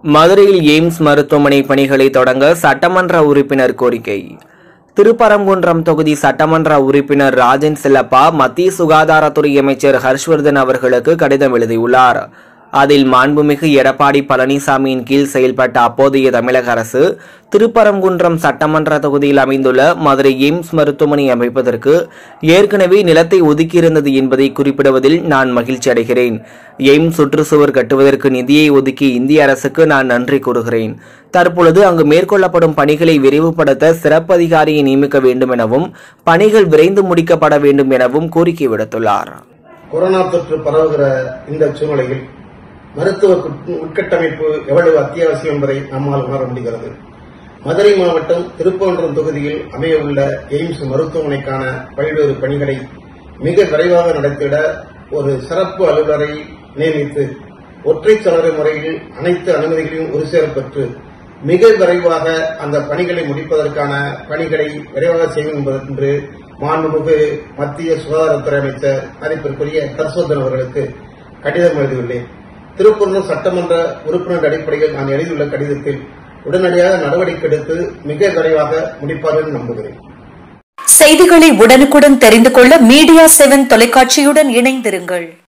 மதுரையில் எய்ம்ஸ் மருத்துவமனை பணிகளை தொடங்க சட்டமன்ற உறுப்பினர் கோரிக்கை திருப்பரங்குன்றம் தொகுதி சட்டமன்ற உறுப்பினர் ராஜன் செல்லப்பா மத்திய சுகாதாரத்துறை அமைச்சர் ஹர்ஷ்வர்தன் அவர்களுக்கு கடிதம் எழுதியுள்ளார் அதில் மாண்புமிகு எடப்பாடி பழனிசாமியின் கீழ் செயல்பட்ட அப்போதைய தமிழக அரசு திருப்பரங்குன்றம் சட்டமன்ற தொகுதியில் அமைந்துள்ள மதுரை எய்ம்ஸ் மருத்துவமனை அமைப்பதற்கு ஏற்கனவே நிலத்தை ஒதுக்கியிருந்தது என்பதை குறிப்பிடுவதில் நான் மகிழ்ச்சி அடைகிறேன் எய்ம்ஸ் சுற்றுச்சுவர் கட்டுவதற்கு நிதியை ஒதுக்கி இந்திய அரசுக்கு நான் நன்றி கூறுகிறேன் தற்பொழுது அங்கு மேற்கொள்ளப்படும் பணிகளை விரைவுபடுத்த சிறப்பு அதிகாரியை நியமிக்க வேண்டும் எனவும் பணிகள் விரைந்து முடிக்கப்பட வேண்டும் எனவும் கோரிக்கை விடுத்துள்ளார் கொரோனா தொற்று பரவுகிற இந்த சூழ்நிலையில் மருத்துவ உட்- உட்கட்டமைப்பு எவ்வளவு அத்தியாவசியம் என்பதை நம்மால் உணர முடிகிறது மதுரை மாவட்டம் திருப்பரங்குன்றம் தொகுதியில் அமையவுள்ள எய்ம்ஸ் மருத்துவமனைக்கான பல்வேறு பணிகளை மிக விரைவாக நடத்திட ஒரு சிறப்பு அலுவலரை நியமித்து ஒற்றை சாளர முறையில் அனைத்து அனுமதிகளையும் ஒரு சேர பெற்று மிக விரைவாக அந்த பணிகளை முடிப்பதற்கான பணிகளை விரைவாக செய்யும் என்று மாண்புமிகு மத்திய சுகாதாரத்துறை அமைச்சர் மதிப்பிற்குரிய ஹர்ஷவர்தன் அவர்களுக்கு கடிதம் எழுதியுள்ளேன் திருப்பூர்ணம் சட்டமன்ற உறுப்பினர் அடிப்படையில் நான் எழுதியுள்ள கடிதத்தில் உடனடியாக நடவடிக்கை எடுத்து மிக விரைவாக முடிப்பார்கள் என்று நம்புகிறேன் செய்திகளை உடனுக்குடன் தெரிந்து கொள்ள மீடியா செவன் தொலைக்காட்சியுடன் இணைந்திருங்கள்